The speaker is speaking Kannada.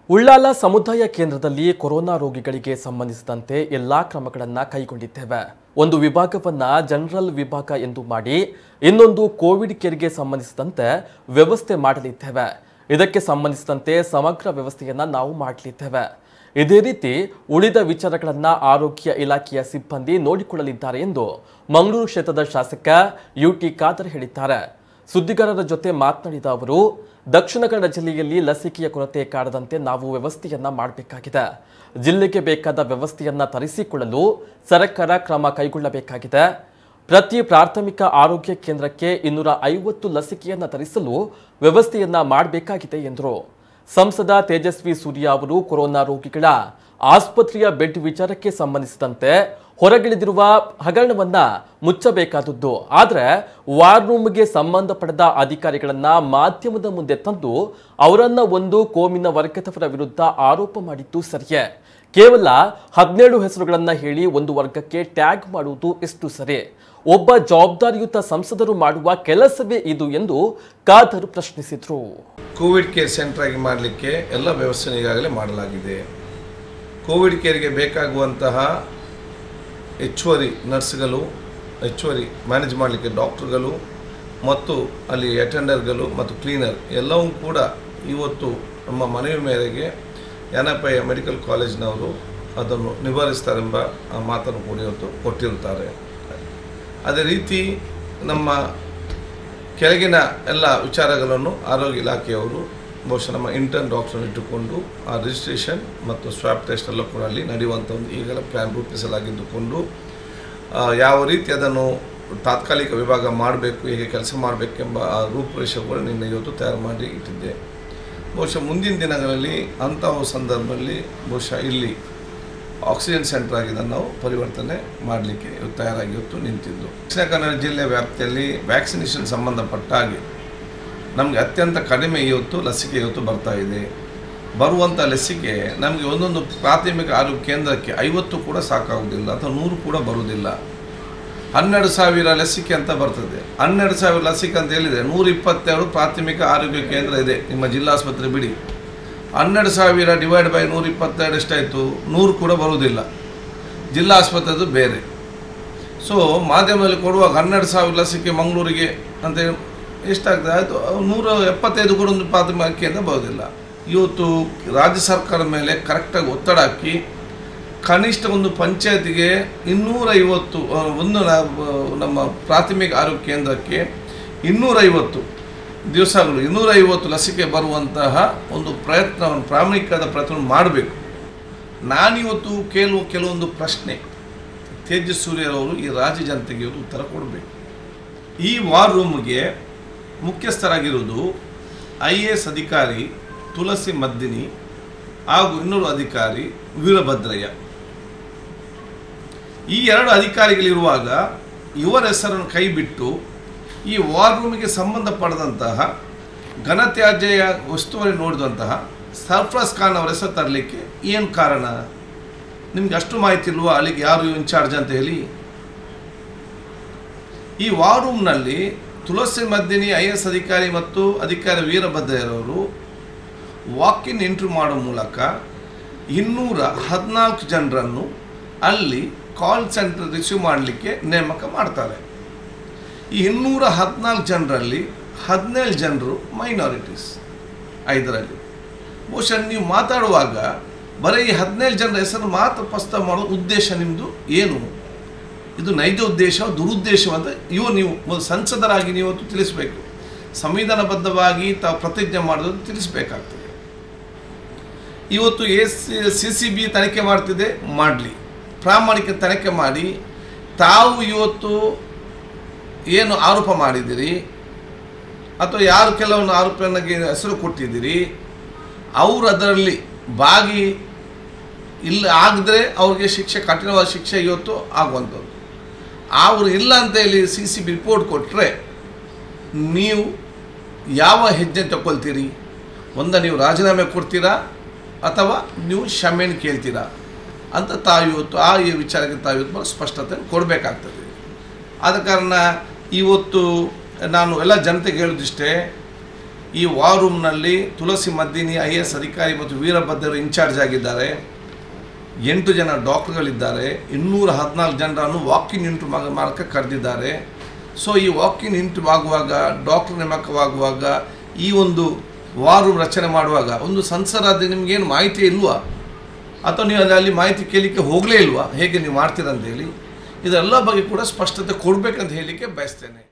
ಉಳ್ಳಾಲ ಸಮುದಾಯ ಕೇಂದ್ರದಲ್ಲಿ ಕೊರೋನಾ ರೋಗಿಗಳಿಗೆ ಸಂಬಂಧಿಸಿದಂತೆ ಎಲ್ಲಾ ಕ್ರಮಗಳನ್ನು ಕೈಗೊಂಡಿದ್ದೇವೆ ಒಂದು ವಿಭಾಗವನ್ನ ಜನರಲ್ ವಿಭಾಗ ಎಂದು ಮಾಡಿ ಇನ್ನೊಂದು ಕೋವಿಡ್ ಕೇರ್ಗೆ ಸಂಬಂಧಿಸಿದಂತೆ ವ್ಯವಸ್ಥೆ ಮಾಡಲಿದ್ದೇವೆ ಇದಕ್ಕೆ ಸಂಬಂಧಿಸಿದಂತೆ ಸಮಗ್ರ ವ್ಯವಸ್ಥೆಯನ್ನ ನಾವು ಮಾಡಲಿದ್ದೇವೆ ಇದೇ ರೀತಿ ಉಳಿದ ವಿಚಾರಗಳನ್ನ ಆರೋಗ್ಯ ಇಲಾಖೆಯ ಸಿಬ್ಬಂದಿ ನೋಡಿಕೊಳ್ಳಲಿದ್ದಾರೆ ಎಂದು ಮಂಗಳೂರು ಕ್ಷೇತ್ರದ ಶಾಸಕ ಯುಟಿ ಖಾದರ್ ಹೇಳಿದ್ದಾರೆ ಸುದ್ದಿಗಾರರ ಜೊತೆ ಮಾತನಾಡಿದ ಅವರು ದಕ್ಷಿಣ ಕನ್ನಡ ಜಿಲ್ಲೆಯಲ್ಲಿ ಲಸಿಕೆಯ ಕೊರತೆ ಕಾಡದಂತೆ ನಾವು ವ್ಯವಸ್ಥೆಯನ್ನ ಮಾಡಬೇಕಾಗಿದೆ ಜಿಲ್ಲೆಗೆ ಬೇಕಾದ ವ್ಯವಸ್ಥೆಯನ್ನ ತರಿಸಿಕೊಳ್ಳಲು ಸರ್ಕಾರ ಕ್ರಮ ಕೈಗೊಳ್ಳಬೇಕಾಗಿದೆ ಪ್ರತಿ ಪ್ರಾಥಮಿಕ ಆರೋಗ್ಯ ಕೇಂದ್ರಕ್ಕೆ ಇನ್ನೂರ ಐವತ್ತು ಲಸಿಕೆಯನ್ನ ತರಿಸಲು ವ್ಯವಸ್ಥೆಯನ್ನ ಮಾಡಬೇಕಾಗಿದೆ ಎಂದರು ಸಂಸದ ತೇಜಸ್ವಿ ಸೂರ್ಯ ಅವರು ಕೊರೋನಾ ರೋಗಿಗಳ ಆಸ್ಪತ್ರೆಯ ಬೆಡ್ ವಿಚಾರಕ್ಕೆ ಸಂಬಂಧಿಸಿದಂತೆ ಹೊರಗಿಳಿದಿರುವ ಹಗರಣವನ್ನ ಮುಚ್ಚಬೇಕಾದದ್ದು ಆದರೆ ವಾರ್ ರೂಮ್ಗೆ ಸಂಬಂಧಪಡದ ಅಧಿಕಾರಿಗಳನ್ನ ಮಾಧ್ಯಮದ ಮುಂದೆ ತಂದು ಅವರನ್ನ ಒಂದು ಕೋಮಿನ ವರ್ಗದವರ ವಿರುದ್ಧ ಆರೋಪ ಮಾಡಿದ್ದು ಸರಿಯೇ ಕೇವಲ ಹದಿನೇಳು ಹೆಸರುಗಳನ್ನ ಹೇಳಿ ಒಂದು ವರ್ಗಕ್ಕೆ ಟ್ಯಾಗ್ ಮಾಡುವುದು ಎಷ್ಟು ಸರಿ ಒಬ್ಬ ಜವಾಬ್ದಾರಿಯುತ ಸಂಸದರು ಮಾಡುವ ಕೆಲಸವೇ ಇದು ಎಂದು ಖಾದರ್ ಪ್ರಶ್ನಿಸಿದ್ರು ಕೋವಿಡ್ ಕೇರ್ ಸೆಂಟರ್ ಆಗಿ ಮಾಡಲಿಕ್ಕೆ ಎಲ್ಲ ವ್ಯವಸ್ಥೆ ಈಗಾಗಲೇ ಮಾಡಲಾಗಿದೆ ಕೋವಿಡ್ ಕೇರ್ಗೆ ಬೇಕಾಗುವಂತಹ ಹೆಚ್ಚುವರಿ ನರ್ಸ್ಗಳು ಹೆಚ್ಚುವರಿ ಮ್ಯಾನೇಜ್ ಮಾಡಲಿಕ್ಕೆ ಡಾಕ್ಟ್ರುಗಳು ಮತ್ತು ಅಲ್ಲಿ ಅಟೆಂಡರ್ಗಳು ಮತ್ತು ಕ್ಲೀನರ್ ಎಲ್ಲವೂ ಕೂಡ ಇವತ್ತು ನಮ್ಮ ಮನವಿ ಮೇರೆಗೆ ಯಾನಪಯ್ಯ ಮೆಡಿಕಲ್ ಕಾಲೇಜಿನವರು ಅದನ್ನು ನಿವಾರಿಸ್ತಾರೆಂಬ ಆ ಮಾತನ್ನು ಕೂಡ ಇವತ್ತು ಕೊಟ್ಟಿರುತ್ತಾರೆ ಅದೇ ರೀತಿ ನಮ್ಮ ಕೆಳಗಿನ ಎಲ್ಲ ವಿಚಾರಗಳನ್ನು ಆರೋಗ್ಯ ಇಲಾಖೆಯವರು ಬಹುಶಃ ನಮ್ಮ ಇಂಟರ್ನ್ ಡಾಕ್ಟರ್ನ ಇಟ್ಟುಕೊಂಡು ಆ ರಿಜಿಸ್ಟ್ರೇಷನ್ ಮತ್ತು ಸ್ವಾಪ್ ಟೆಸ್ಟ್ ಎಲ್ಲ ಕೂಡ ಅಲ್ಲಿ ನಡೆಯುವಂಥ ಒಂದು ಈಗಲೇ ಪ್ಲ್ಯಾನ್ ರೂಪಿಸಲಾಗಿದ್ದುಕೊಂಡು ಆ, ಯಾವ ರೀತಿ ಅದನ್ನು ತಾತ್ಕಾಲಿಕ ವಿಭಾಗ ಮಾಡಬೇಕು ಹೇಗೆ ಕೆಲಸ ಮಾಡಬೇಕೆಂಬ ಆ ರೂಪುರೇಷೆ ಕೂಡ ನಿನ್ನೆ ಇವತ್ತು ತಯಾರು ಮಾಡಿ ಇಟ್ಟಿದ್ದೆ ಬಹುಶಃ ಮುಂದಿನ ದಿನಗಳಲ್ಲಿ ಅಂತಹ ಸಂದರ್ಭದಲ್ಲಿ ಬಹುಶಃ ಇಲ್ಲಿ ಆಕ್ಸಿಜನ್ ಸೆಂಟರ್ ಆಗಿ ಇದನ್ನು ನಾವು ಪರಿವರ್ತನೆ ಮಾಡಲಿಕ್ಕೆ ಇವತ್ತು ತಯಾರಾಗಿ ಇವತ್ತು ನಿಂತಿದ್ದು ದಕ್ಷಿಣ ಕನ್ನಡ ಜಿಲ್ಲೆ ವ್ಯಾಪ್ತಿಯಲ್ಲಿ ವ್ಯಾಕ್ಸಿನೇಷನ್ ಸಂಬಂಧಪಟ್ಟ ಹಾಗೆ ನಮಗೆ ಅತ್ಯಂತ ಕಡಿಮೆ ಇವತ್ತು ಲಸಿಕೆ ಇವತ್ತು ಬರ್ತಾ ಇದೆ ಬರುವಂಥ ಲಸಿಕೆ ನಮಗೆ ಒಂದೊಂದು ಪ್ರಾಥಮಿಕ ಆರೋಗ್ಯ ಕೇಂದ್ರಕ್ಕೆ ಐವತ್ತು ಕೂಡ ಸಾಕಾಗುವುದಿಲ್ಲ ಅಥವಾ ನೂರು ಕೂಡ ಬರುವುದಿಲ್ಲ ಹನ್ನೆರಡು ಸಾವಿರ ಲಸಿಕೆ ಅಂತ ಬರ್ತದೆ ಹನ್ನೆರಡು ಸಾವಿರ ಲಸಿಕೆ ಅಂತ ಹೇಳಿದರೆ ನೂರ ಇಪ್ಪತ್ತೆರಡು ಪ್ರಾಥಮಿಕ ಆರೋಗ್ಯ ಕೇಂದ್ರ ಇದೆ ನಿಮ್ಮ ಜಿಲ್ಲಾಸ್ಪತ್ರೆ ಬಿಡಿ ಹನ್ನೆರಡು ಸಾವಿರ ಡಿವೈಡ್ ಬೈ ನೂರ ಇಪ್ಪತ್ತೆರಡು ಎಷ್ಟಾಯಿತು ನೂರು ಕೂಡ ಬರುವುದಿಲ್ಲ ಜಿಲ್ಲಾ ಆಸ್ಪತ್ರೆದು ಬೇರೆ ಸೊ ಮಾಧ್ಯಮದಲ್ಲಿ ಕೊಡುವಾಗ ಹನ್ನೆರಡು ಸಾವಿರ ಲಸಿಕೆ ಮಂಗಳೂರಿಗೆ ಅಂತ ಹೇಳಿ ಎಷ್ಟಾಗ್ತದೆ ಆಯಿತು ನೂರ ಎಪ್ಪತ್ತೈದು ಕೂಡ ಒಂದು ಪ್ರಾಥಮಿಕ ಕೇಂದ್ರ ಬರೋದಿಲ್ಲ ಇವತ್ತು ರಾಜ್ಯ ಸರ್ಕಾರದ ಮೇಲೆ ಕರೆಕ್ಟಾಗಿ ಒತ್ತಡ ಹಾಕಿ ಕನಿಷ್ಠ ಒಂದು ಪಂಚಾಯತಿಗೆ ಇನ್ನೂರೈವತ್ತು ಆ, ಒಂದು ನ- ನಮ್ಮ ಪ್ರಾಥಮಿಕ ಆರೋಗ್ಯ ಕೇಂದ್ರಕ್ಕೆ ಇನ್ನೂರೈವತ್ತು ದಿವಸಗಳು ಇನ್ನೂರೈವತ್ತು ಲಸಿಕೆ ಬರುವಂತಹ ಒಂದು ಪ್ರಯತ್ನವನ್ನು ಪ್ರಾಮಾಣಿಕವಾದ ಪ್ರಯತ್ನ ಮಾಡಬೇಕು ನಾನಿವತ್ತು ಕೇಳುವ ಕೆಲವೊಂದು ಪ್ರಶ್ನೆ ತೇಜಸ್ ಸೂರ್ಯರವರು ಈ ರಾಜ್ಯ ಜನತೆಗೆ ಇವತ್ತು ಉತ್ತರ ಕೊಡಬೇಕು ಈ ವಾರ್ ರೂಮ್ಗೆ ಮುಖ್ಯಸ್ಥರಾಗಿರುವುದು ಐ ಎ ಎಸ್ ಅಧಿಕಾರಿ ತುಳಸಿ ಮದ್ದಿನಿ ಹಾಗೂ ಇನ್ನೊಬ್ಬ ಅಧಿಕಾರಿ ವೀರಭದ್ರಯ್ಯ ಈ ಎರಡು ಅಧಿಕಾರಿಗಳಿರುವಾಗ ಇವರ ಹೆಸರನ್ನು ಕೈಬಿಟ್ಟು ಈ ವಾರ್ ರೂಮಿಗೆ ಸಂಬಂಧಪಡದಂತಹ ಘನತ್ಯಾಜ್ಯ ವಸ್ತುವರಿ ನೋಡಿದಂತಹ ಸರ್ಫ್ರಾಸ್ ಖಾನ್ ಅವರ ಹೆಸರು ತರಲಿಕ್ಕೆ ಏನು ಕಾರಣ ನಿಮ್ಗೆ ಅಷ್ಟು ಮಾಹಿತಿ ಇಲ್ವಾ ಅಲ್ಲಿಗೆ ಯಾರು ಇನ್ಚಾರ್ಜ್ ಅಂತ ಹೇಳಿ ಈ ವಾರ್ ರೂಮ್ನಲ್ಲಿ ತುಳಸಿ ಮದ್ದಿನಿ ಐ ಎಸ್ ಅಧಿಕಾರಿ ಮತ್ತು ಅಧಿಕಾರಿ ವೀರಭದ್ರಯ್ಯರವರು ವಾಕ್ ಇನ್ ಎಂಟ್ರಿ ಮಾಡೋ ಮೂಲಕ ಇನ್ನೂರ ಹದಿನಾಲ್ಕು ಜನರನ್ನು ಅಲ್ಲಿ ಕಾಲ್ ಸೆಂಟರ್ ರಿಸೀವ್ ಮಾಡಲಿಕ್ಕೆ ನೇಮಕ ಮಾಡ್ತಾರೆ ಈ ಇನ್ನೂರ ಹದಿನಾಲ್ಕು ಜನರಲ್ಲಿ ಹದಿನೇಳು ಜನರು ಮೈನಾರಿಟೀಸ್ ಐದರಲ್ಲಿ ಬಹುಶಃ ನೀವು ಮಾತಾಡುವಾಗ ಬರೀ ಈ ಹದಿನೇಳು ಜನರ ಹೆಸರು ಮಾತ್ರ ಪ್ರಸ್ತಾವ ಮಾಡೋ ಉದ್ದೇಶ ನಿಮ್ಮದು ಏನು ಇದು ನೈಜ ಉದ್ದೇಶ ದುರುದ್ದೇಶ ಅಂತ ಇವು ನೀವು ಮೊದಲು ಸಂಸದರಾಗಿ ನೀವು ಇವತ್ತು ತಿಳಿಸಬೇಕು ಸಂವಿಧಾನಬದ್ಧವಾಗಿ ತಾವು ಪ್ರತಿಜ್ಞೆ ಮಾಡೋದು ತಿಳಿಸಬೇಕಾಗ್ತದೆ ಇವತ್ತು ಎ ಸಿ ಸಿ ಬಿ ತನಿಖೆ ಮಾಡ್ತಿದೆ ಮಾಡಲಿ ಪ್ರಾಮಾಣಿಕ ತನಿಖೆ ಮಾಡಿ ತಾವು ಇವತ್ತು ಏನು ಆರೋಪ ಮಾಡಿದ್ದೀರಿ ಅಥವಾ ಯಾರು ಕೆಲವೊಂದು ಆರೋಪನಿಗೆ ಹೆಸರು ಕೊಟ್ಟಿದ್ದೀರಿ ಅವರು ಅದರಲ್ಲಿ ಭಾಗಿ ಇಲ್ಲ ಆಗಿದ್ರೆ ಅವ್ರಿಗೆ ಶಿಕ್ಷೆ ಕಠಿಣವಾದ ಶಿಕ್ಷೆ ಇವತ್ತು ಆಗುವಂಥದ್ದು ಅವರು ಇಲ್ಲ ಅಂತ ಹೇಳಿ ಸಿ ಸಿ ಬಿ ರಿಪೋರ್ಟ್ ಕೊಟ್ಟರೆ ನೀವು ಯಾವ ಹೆಜ್ಜೆ ತಗೊಳ್ತೀರಿ ಒಂದ ನೀವು ರಾಜೀನಾಮೆ ಕೊಡ್ತೀರಾ ಅಥವಾ ನೀವು ಕ್ಷಮೆಯನ್ನು ಕೇಳ್ತೀರಾ ಅಂತ ತಾವು ಇವತ್ತು ಆ ಈ ವಿಚಾರಕ್ಕೆ ತಾವು ಇವತ್ತು ಬಹಳ ಸ್ಪಷ್ಟತೆ ಕೊಡಬೇಕಾಗ್ತದೆ ಆದ ಕಾರಣ ಇವತ್ತು ನಾನು ಎಲ್ಲ ಜನತೆಗೆ ಹೇಳೋದಿಷ್ಟೇ ಈ ವಾರ್ ರೂಮ್ನಲ್ಲಿ ತುಳಸಿ ಮದ್ದಿನಿ ಐ ಎಸ್ ಅಧಿಕಾರಿ ಮತ್ತು ವೀರಭದ್ರರು ಇನ್ಚಾರ್ಜ್ ಆಗಿದ್ದಾರೆ ಎಂಟು ಜನ ಡಾಕ್ಟರ್ಗಳಿದ್ದಾರೆ ಇನ್ನೂರ ಹದಿನಾಲ್ಕು ಜನರನ್ನು ವಾಕಿನ್ ಇಂಟು ಮಗ ಮಾರ್ಕ ಕರೆದಿದ್ದಾರೆ ಸೊ ಈ ವಾಕಿನ್ ಇಂಟು ಆಗುವಾಗ ಡಾಕ್ಟರ್ ನೇಮಕವಾಗುವಾಗ ಈ ಒಂದು ವಾರ್ ರೂಮ್ ರಚನೆ ಮಾಡುವಾಗ ಒಂದು ಸಂಸರಾದ ನಿಮಗೇನು ಮಾಹಿತಿ ಇಲ್ವಾ ಅಥವಾ ನೀವು ಅಲ್ಲಿ ಅಲ್ಲಿ ಮಾಹಿತಿ ಕೇಳಲಿಕ್ಕೆ ಹೋಗಲೇ ಇಲ್ವಾ ಹೇಗೆ ನೀವು ಮಾಡ್ತೀರಂತ ಹೇಳಿ ಇದೆಲ್ಲ ಬಗ್ಗೆ ಕೂಡ ಸ್ಪಷ್ಟತೆ ಕೊಡಬೇಕಂತ ಹೇಳಲಿಕ್ಕೆ ಬಯಸ್ತೇನೆ